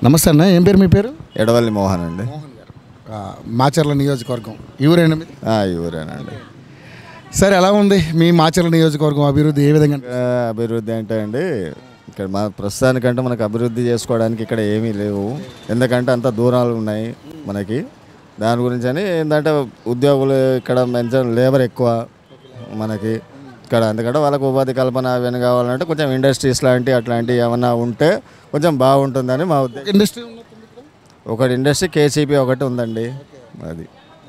నమస్తే అన్న ఏం పేరు మీ పేరు ఎడవల్లి మోహన్ అండి ఆ, మాచర్ల నియోజకవర్గం ఈ ఊరేనా మీది ఆ, ఈ ఊరేనండి సరే ఎలా ఉంది మీ మాచర్ల నియోజకవర్గం అభివృద్ధి ఏ విధంగా ఆ, అభివృద్ధి అంటే అండి ఇక్కడ మా ప్రస్తుతానికంటే మనకు అభివృద్ధి చేసుకోవడానికి ఇక్కడ ఏమీ లేవు ఎందుకంటే అంత దూరాలు ఉన్నాయి మనకి దాని గురించి అని ఏంటంటే ఉద్యోగులు ఇక్కడ మంచి లేబర్ ఎక్కువ మనకి ఇక్కడ ఎందుకంటే వాళ్ళకు ఉపాధి కల్పన అవన్నీ కావాలంటే కొంచెం ఇండస్ట్రీస్ లాంటి అట్లాంటివి ఏమన్నా ఉంటే కొంచెం బాగుంటుందని మా ఉద్దేశం ఇండస్ట్రీ ఒకటి ఇండస్ట్రీ కేసీపీ ఒకటి ఉందండి అది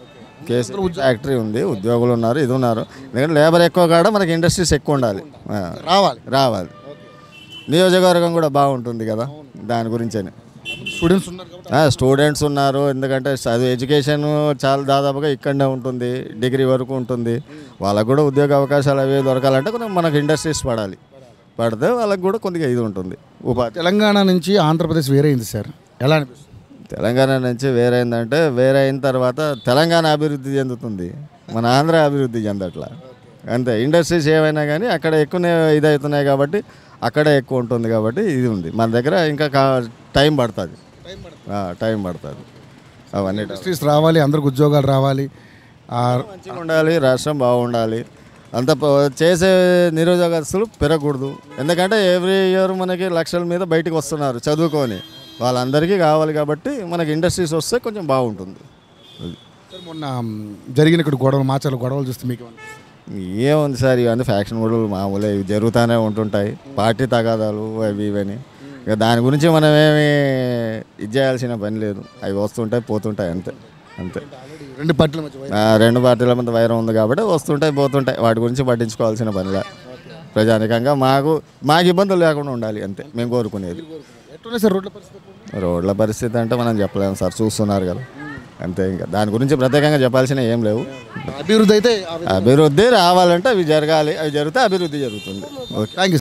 కేసీ ఫ్యాక్టరీ ఉంది ఉద్యోగులు ఉన్నారు ఇది ఉన్నారు ఎందుకంటే లేబర్ ఎక్కువ కాడ మనకి ఇండస్ట్రీస్ ఎక్కువ ఉండాలి ఆ, రావాలి రావాలి నియోజకవర్గం కూడా బాగుంటుంది కదా దాని గురించని స్టూడెంట్స్ ఉన్నారు కాబట్టి స్టూడెంట్స్ ఉన్నారు ఎందుకంటే చదువు ఎడ్యుకేషన్ చాలా దాదాపుగా ఇక్కడనే ఉంటుంది డిగ్రీ వరకు ఉంటుంది వాళ్ళకు కూడా ఉద్యోగ అవకాశాలు అవి దొరకాలంటే కొంచెం మనకు ఇండస్ట్రీస్ పడాలి పడితే వాళ్ళకి కూడా కొద్దిగా ఇది ఉంటుంది ఉపాధి తెలంగాణ నుంచి ఆంధ్రప్రదేశ్ వేరే అయింది సార్ ఎలా అనిపిస్తుంది తెలంగాణ నుంచి వేరైందంటే వేరే అయిన తర్వాత తెలంగాణ అభివృద్ధి చెందుతుంది మన ఆంధ్ర అభివృద్ధి చెందట్లా అంతే ఇండస్ట్రీస్ ఏవైనా కానీ అక్కడ ఎక్కువనే ఇదవుతున్నాయి కాబట్టి అక్కడే ఎక్కువ ఉంటుంది కాబట్టి ఇది ఉంది మన దగ్గర ఇంకా కా టైం పడుతుంది ఆ, టైం పడుతుంది అవన్నీ ఇండస్ట్రీస్ రావాలి అందరికి ఉద్యోగాలు రావాలి ఆ, మంచిగా ఉండాలి రాష్ట్రం బాగుండాలి అంత ప- చేసే నిరుద్యోగస్తులు పెరగకూడదు ఎందుకంటే ఎవ్రీ ఇయర్ మనకి లక్షల మీద బయటికి వస్తున్నారు చదువుకొని వాళ్ళందరికీ కావాలి కాబట్టి మనకి ఇండస్ట్రీస్ వస్తే కొంచెం బాగుంటుంది అది. సార్ మొన్న మ్, జరిగిన ఇక్కడ గొడవలు మాచర్ల గొడవలు చూస్తే మీకు ఏమనిపిస్తుంది? ఏముంది సార్ ఇవన్నీ ఫ్యాక్షన్ గొడవలు మామూలే ఇవి జరుగుతూనే ఉంటుంటాయి పార్టీ తగాదాలు అవి ఇవని ఇక దాని గురించి మనం ఏమి ఇది చేయాల్సిన పని లేదు అవి వస్తుంటాయి పోతుంటాయి అంతే అంతే రెండు పార్టీల మధ్య వై- ఆ, రెండు పార్టీల మధ్య వైరం ఉంది కాబట్టి వస్తుంటాయి పోతుంటాయి వాటి గురించి పట్టించుకోవాల్సిన పనిలే ప్రజానికంగా మాకు మాకు ఇబ్బందులు లేకుండా ఉండాలి అంతే మేము కోరుకునేది ఎట్లున్నాయి సార్ రోడ్ల పరిస్థితి రోడ్ల పరిస్థితి అంటే మనం చెప్పలేము సార్ చూస్తున్నారు కదా అంతే ఇంకా దాని గురించి ప్రత్యేకంగా చెప్పాల్సిన ఏం లేవు అభివృద్ధి అయితే ఆ విధంగా. అభివృద్ధి రావాలంటే అవి జరగాలి అవి జరిగితే అభివృద్ధి జరుగుతుంది ఓకే థ్యాంక్ యూ